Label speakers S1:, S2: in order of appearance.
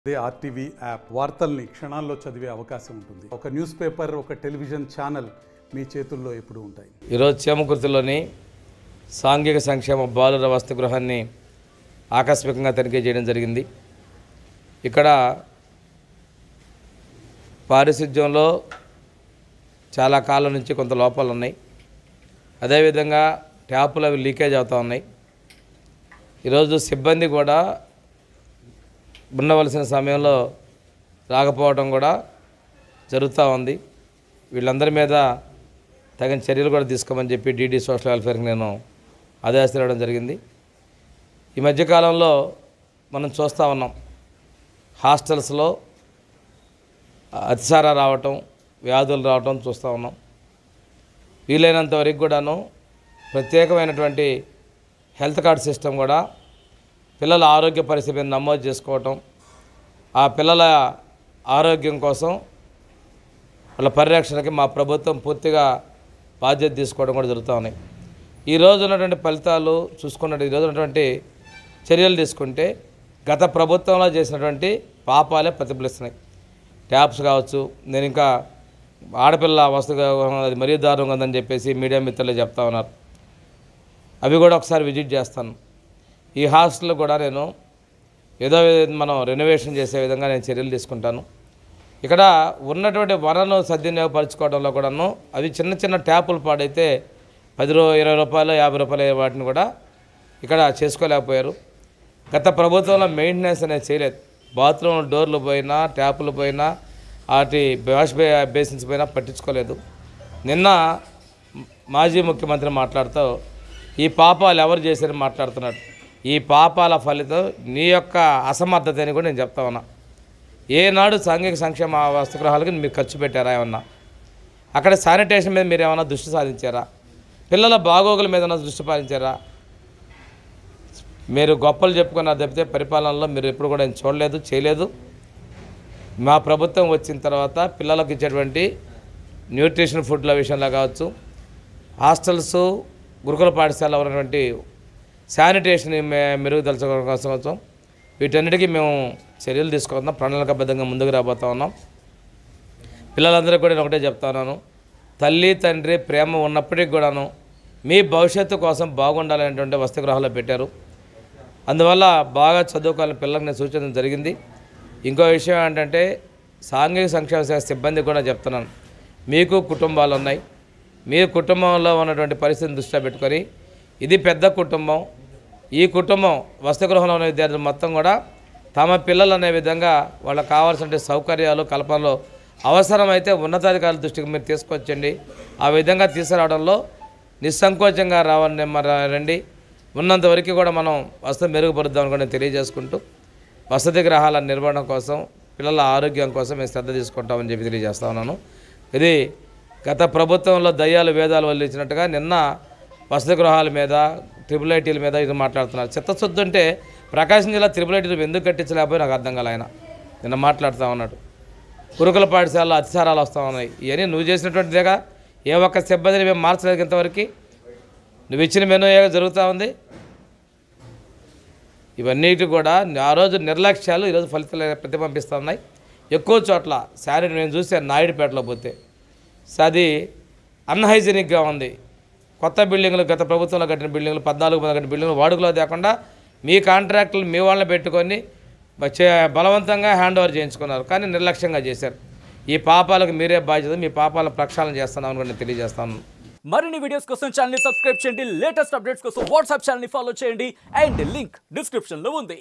S1: అదే RTV app వార్తల్ని క్షణాల్లో చదివే అవకాశం ఉంటుంది ఒక న్యూస్ పేపర్ ఒక టెలివిజన్ ఛానల్ మీ చేతుల్లో ఎప్పుడూ ఉంటాయి
S2: ఈరోజు చేమకుర్తిలోని సాంఘిక సంక్షేమ బాలుర వసతి గృహాన్ని ఆకస్మికంగా తనిఖీ చేయడం జరిగింది ఇక్కడ పారిశుధ్యంలో చాలా కాలం నుంచి కొంత లోపాలు ఉన్నాయి అదేవిధంగా ట్యాపులు అవి లీకేజ్ అవుతూ ఉన్నాయి ఈరోజు సిబ్బంది కూడా ఉండవలసిన సమయంలో రాకపోవడం కూడా జరుగుతూ ఉంది వీళ్ళందరి మీద తగిన చర్యలు కూడా తీసుకోమని చెప్పి డీడీ సోషల్ వెల్ఫేర్కి నేను ఆదేశాలు ఇవ్వడం జరిగింది ఈ మధ్యకాలంలో మనం చూస్తూ ఉన్నాం హాస్టల్స్లో అతిసార రావటం వ్యాధులు రావటం చూస్తూ ఉన్నాం వీలైనంత వరకు కూడాను ప్రత్యేకమైనటువంటి హెల్త్ కార్డ్ సిస్టమ్ కూడా పిల్లల ఆరోగ్య పరిస్థితి మీద నమోదు చేసుకోవటం ఆ పిల్లల ఆరోగ్యం కోసం వాళ్ళ పరిరక్షణకి మా ప్రభుత్వం పూర్తిగా బాధ్యత తీసుకోవడం కూడా జరుగుతూ ఉన్నాయి ఈ రోజు ఉన్నటువంటి ఫలితాలు చూసుకున్నట్టు ఈ రోజు ఉన్నటువంటి చర్యలు తీసుకుంటే గత ప్రభుత్వంలో చేసినటువంటి పాపాలే ప్రతిఫలిస్తున్నాయి ట్యాప్స్ కావచ్చు నేను ఇంకా ఆడపిల్ల వస్తుగా అది మరీ దారుణంగా ఉందని చెప్పేసి మీడియా మిత్రులు చెప్తా ఉన్నారు అవి కూడా ఒకసారి విజిట్ చేస్తాను ఈ హాస్టల్ కూడా నేను ఏదో విధంగా మనం రెనోవేషన్ చేసే విధంగా నేను చర్యలు తీసుకుంటాను ఇక్కడ ఉన్నటువంటి వనరులను సద్వినియోగపరచుకోవడంలో కూడాను అవి చిన్న చిన్న ట్యాపులు పాడైతే పది రూ ఇరవై రూపాయలు యాభై రూపాయలు అయ్యే వాటిని కూడా ఇక్కడ చేసుకోలేకపోయారు గత ప్రభుత్వంలో మెయింటెనెన్స్ అనేది చేయలేదు బాత్రూమ్ డోర్లు పోయినా ట్యాపులు పోయినా వాటి వాష్ బే బేసిన్స్ పోయినా పట్టించుకోలేదు నిన్న మాజీ ముఖ్యమంత్రి మాట్లాడుతూ ఈ పాపాలు ఎవరు చేశారని మాట్లాడుతున్నాడు ఈ పాపాల ఫలితం నీ యొక్క అసమర్థత అని కూడా నేను చెప్తా ఉన్నా ఏనాడు సాంఘిక సంక్షేమ వసతిగృహాలకు మీరు ఖర్చు పెట్టారా ఏమన్నా అక్కడ శానిటేషన్ మీద మీరు ఏమైనా దృష్టి సాధించారా పిల్లల బాగోగుల మీద ఏమైనా దృష్టి సాధించారా మీరు గొప్పలు చెప్పుకున్నారు తప్పితే పరిపాలనలో మీరు ఎప్పుడు కూడా నేను చూడలేదు చేయలేదు మా ప్రభుత్వం వచ్చిన తర్వాత పిల్లలకు ఇచ్చేటువంటి న్యూట్రిషన్ ఫుడ్ల విషయంలో కావచ్చు హాస్టల్స్ గురుకుల పాఠశాలలో ఉన్నటువంటి శానిటేషన్ మె- మెరుగుదలచడం కోసం కోసం వీటన్నిటికీ మేము చర్యలు తీసుకుంటున్నాం ప్రణాళికాబద్ధంగా ముందుకు రాబోతా ఉన్నాం పిల్లలందరికీ కూడా నేను ఒకటే చెప్తా ఉన్నాను తల్లి తండ్రి ప్రేమ ఉన్నప్పటికీ కూడాను మీ భవిష్యత్తు కోసం బాగుండాలనేటువంటి వసతి గృహాల్లో పెట్టారు అందువల్ల బాగా చదువుకోవాలని పిల్లలకు నేను సూచించడం జరిగింది ఇంకో విషయం ఏంటంటే సాంఘిక సంక్షేమ శాఖ సిబ్బంది కూడా చెప్తున్నాను మీకు కుటుంబాలు ఉన్నాయి మీ కుటుంబంలో ఉన్నటువంటి పరిస్థితిని దృష్టిలో పెట్టుకొని ఇది పెద్ద కుటుంబం ఈ కుటుంబం వసతి గృహంలో ఉన్న విద్యార్థులు మొత్తం కూడా తమ పిల్లలు అనే విధంగా వాళ్ళకి కావాల్సిన సౌకర్యాలు కల్పనలో అవసరమైతే ఉన్నతాధికారుల దృష్టికి మీరు తీసుకొచ్చండి ఆ విధంగా తీసుకురావడంలో నిస్సంకోచంగా రావండి మరి రండి ఉన్నంత వరకు కూడా మనం వసతి మెరుగుపరుద్దాం కూడా నేను తెలియజేసుకుంటూ వసతి గ్రహాల నిర్వహణ కోసం పిల్లల ఆరోగ్యం కోసం మేము శ్రద్ధ తీసుకుంటామని చెప్పి తెలియజేస్తా ఉన్నాను ఇది గత ప్రభుత్వంలో దయ్యాలు వేదాలు వల్లించినట్టుగా నిన్న వసతి గృహాల మీద ట్రిపుల్ ఐటీల మీద ఇది మాట్లాడుతున్నారు చిత్తశుద్ధి ఉంటే ప్రకాశం జిల్లా ట్రిపుల్ ఐటీలు ఎందుకు కట్టించలేకపోయి నాకు అర్థం కాలే ఆయన నిన్న మాట్లాడుతూ ఉన్నాడు గురుకుల పాఠశాలలో అతిసారాలు వస్తూ ఉన్నాయి ఇవన్నీ నువ్వు చేసినటువంటిదేగా ఏ ఒక్క సిబ్బందిని మేము మార్చలేదు ఇంతవరకు నువ్వు ఇచ్చిన మెనూ ఏ జరుగుతూ ఉంది ఇవన్నిటి కూడా ఆ రోజు నిర్లక్ష్యాలు ఈరోజు ఫలితాలు ప్రతిబింబిస్తూ ఉన్నాయి ఎక్కువ చోట్ల శారీ నేను చూసాను నాయుడుపేటలో పోతే సో అది అన్హైజీనిక్గా ఉంది కొత్త బిల్డింగ్లు గత ప్రభుత్వంలో కట్టిన బిల్డింగ్లు పద్నాలుగు మంది కట్టిన బిల్డింగ్లు వాడుకలో తేకుండా మీ కాంట్రాక్టులు మీ వాళ్ళని పెట్టుకొని వచ్చే బలవంతంగా హ్యాండ్ ఓవర్ చేయించుకున్నారు కానీ నిర్లక్ష్యంగా చేశారు ఈ పాపాలకు మీరే బాధ్యత మీ పాపాలను ప్రక్షాళన చేస్తున్నామని కూడా నేను తెలియజేస్తాను
S3: మరిన్ని వీడియోస్ కోసం ఛానల్ ని సబ్స్క్రైబ్ చేయండి లేటెస్ట్ అప్డేట్స్ కోసం వాట్సాప్ ఛానల్ ని ఫాలో చేయండి అండ్ లింక్ డిస్క్రిప్షన్ లో ఉంది